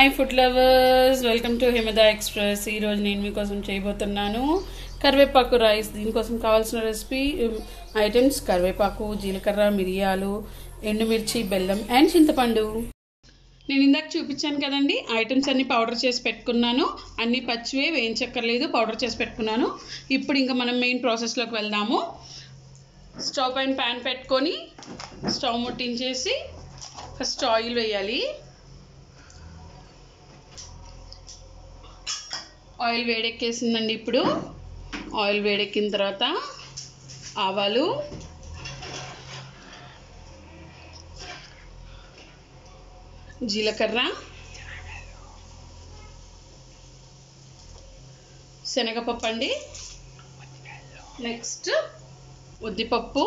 hi food lovers welcome to హిమద express ఈరోజు నేను మీకోసం చేయబోతున్నాను కరివేపాకు రైస్ దీనికోసం కావాల్సిన రెసిపీ ఐటమ్స్ కరివేపాకు జీలకర్ర మిరియాలు ఎండుమిర్చి బెల్లం అండ్ చింతపండు నేను ఇందాక చూపించాను కదండి ఐటమ్స్ అన్ని పౌడర్ చేసి పెట్టుకున్నాను అన్ని పచ్చివే వేయించక్కర్లేదు పౌడర్ చేసి పెట్టుకున్నాను ఇప్పుడు ఇంకా మనం మెయిన్ ప్రాసెస్లోకి వెళ్దాము స్టవ్ పైన ప్యాన్ పెట్టుకొని స్టవ్ ముట్టించేసి ఫస్ట్ ఆయిల్ వేయాలి ఆయిల్ వేడెక్కేసిందండి ఇప్పుడు ఆయిల్ వేడెక్కిన తర్వాత ఆవాలు జీలకర్ర శనగపప్పు అండి నెక్స్ట్ ఉద్దిపప్పు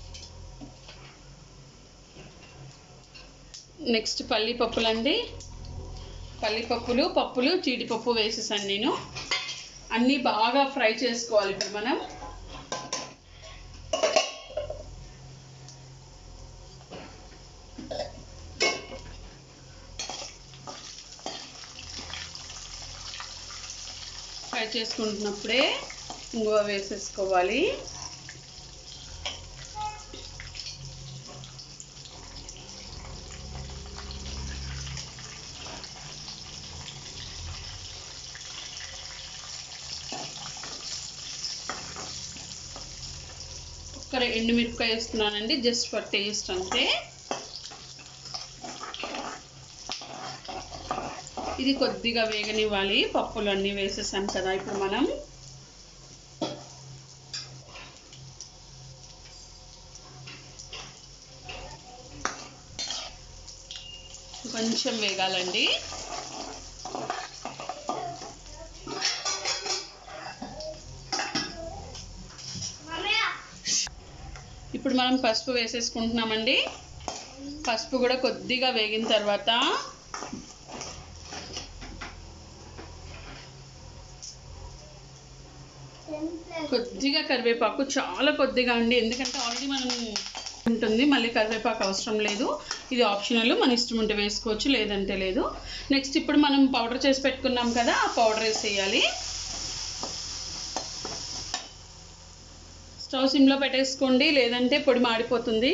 నెక్స్ట్ పల్లీపప్పులండి పల్లీపప్పులు పప్పులు జీడిపప్పు వేసేసాను నేను అన్నీ బాగా ఫ్రై చేసుకోవాలి ఇప్పుడు మనం ఫ్రై చేసుకుంటున్నప్పుడే ఇంగువ వేసేసుకోవాలి ఒక్క ఎండుమిరపకాయ వేస్తున్నానండి జస్ట్ ఫర్ టేస్ట్ అంతే ఇది కొద్దిగా వేగనివ్వాలి పప్పులు అన్నీ వేసేసాం కదా ఇప్పుడు మనం కొంచెం వేగాలండి ఇప్పుడు మనం పసుపు వేసేసుకుంటున్నామండి పసుపు కూడా కొద్దిగా వేగిన తర్వాత కొద్దిగా కరివేపాకు చాలా కొద్దిగా అండి ఎందుకంటే ఆల్రెడీ మనం ఉంటుంది మళ్ళీ కరివేపాకు అవసరం లేదు ఇది ఆప్షనల్ మన ఇష్టం ఉంటే వేసుకోవచ్చు లేదంటే లేదు నెక్స్ట్ ఇప్పుడు మనం పౌడర్ చేసి పెట్టుకున్నాం కదా ఆ పౌడర్ వేసేయాలి స్టవ్ సిమ్లో పెట్టేసుకోండి లేదంటే పొడి మాడిపోతుంది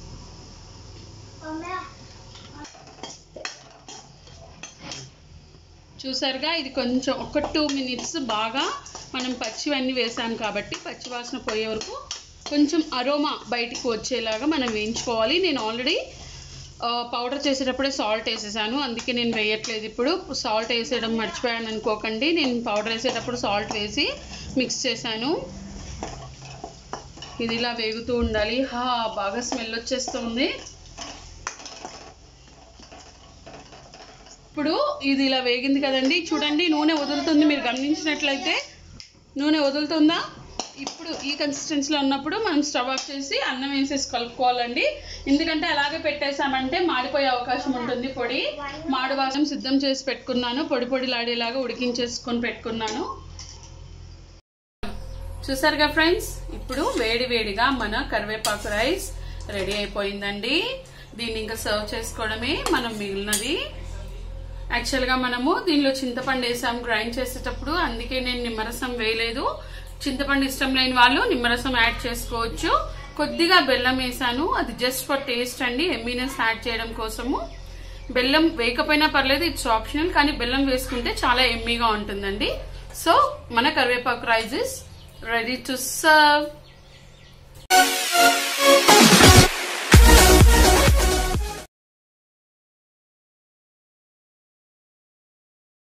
చూసారుగా ఇది కొంచెం ఒక టూ మినిట్స్ బాగా మనం పచ్చివన్నీ వేసాం కాబట్టి పచ్చి వాసన పోయే వరకు కొంచెం అరోమా బయటికి వచ్చేలాగా మనం వేయించుకోవాలి నేను ఆల్రెడీ పౌడర్ చేసేటప్పుడే సాల్ట్ వేసేసాను అందుకే నేను వేయట్లేదు ఇప్పుడు సాల్ట్ వేసేయడం మర్చిపోయాను అనుకోకండి నేను పౌడర్ వేసేటప్పుడు సాల్ట్ వేసి మిక్స్ చేశాను ఇది ఇలా వేగుతూ ఉండాలి హా బాగా స్మెల్ వచ్చేస్తుంది ఇప్పుడు ఇది ఇలా వేగింది కదండి చూడండి నూనె వదులుతుంది మీరు గమనించినట్లయితే నూనె వదులుతుందా ఇప్పుడు ఈ కన్సిస్టెన్సీలో ఉన్నప్పుడు మనం స్టవ్ ఆఫ్ చేసి అన్నం వేసేసి కలుపుకోవాలండి ఎందుకంటే అలాగే పెట్టేసామంటే మాడిపోయే అవకాశం ఉంటుంది పొడి మాడు వాసన సిద్ధం చేసి పెట్టుకున్నాను పొడి పొడిలాడేలాగా ఉడికించేసుకొని పెట్టుకున్నాను చూసారుగా ఫ్రెండ్స్ ఇప్పుడు వేడి వేడిగా మన కరివేపాకు రైస్ రెడీ అయిపోయిందండి దీన్ని ఇంకా సర్వ్ చేసుకోవడమే మనం మిగిలినది యాక్చువల్గా మనము దీనిలో చింతపండు వేసాం గ్రైండ్ చేసేటప్పుడు అందుకే నేను నిమ్మరసం వేయలేదు చింతపండు ఇష్టం లేని వాళ్ళు నిమ్మరసం యాడ్ చేసుకోవచ్చు కొద్దిగా బెల్లం వేసాను అది జస్ట్ ఫర్ టేస్ట్ అండి ఎమ్మీనెస్ యాడ్ చేయడం కోసము బెల్లం వేయకపోయినా పర్లేదు ఇట్స్ ఆప్షనల్ కానీ బెల్లం వేసుకుంటే చాలా ఎమ్మీగా ఉంటుందండి సో మన కరివేపాకు rice is ready to serve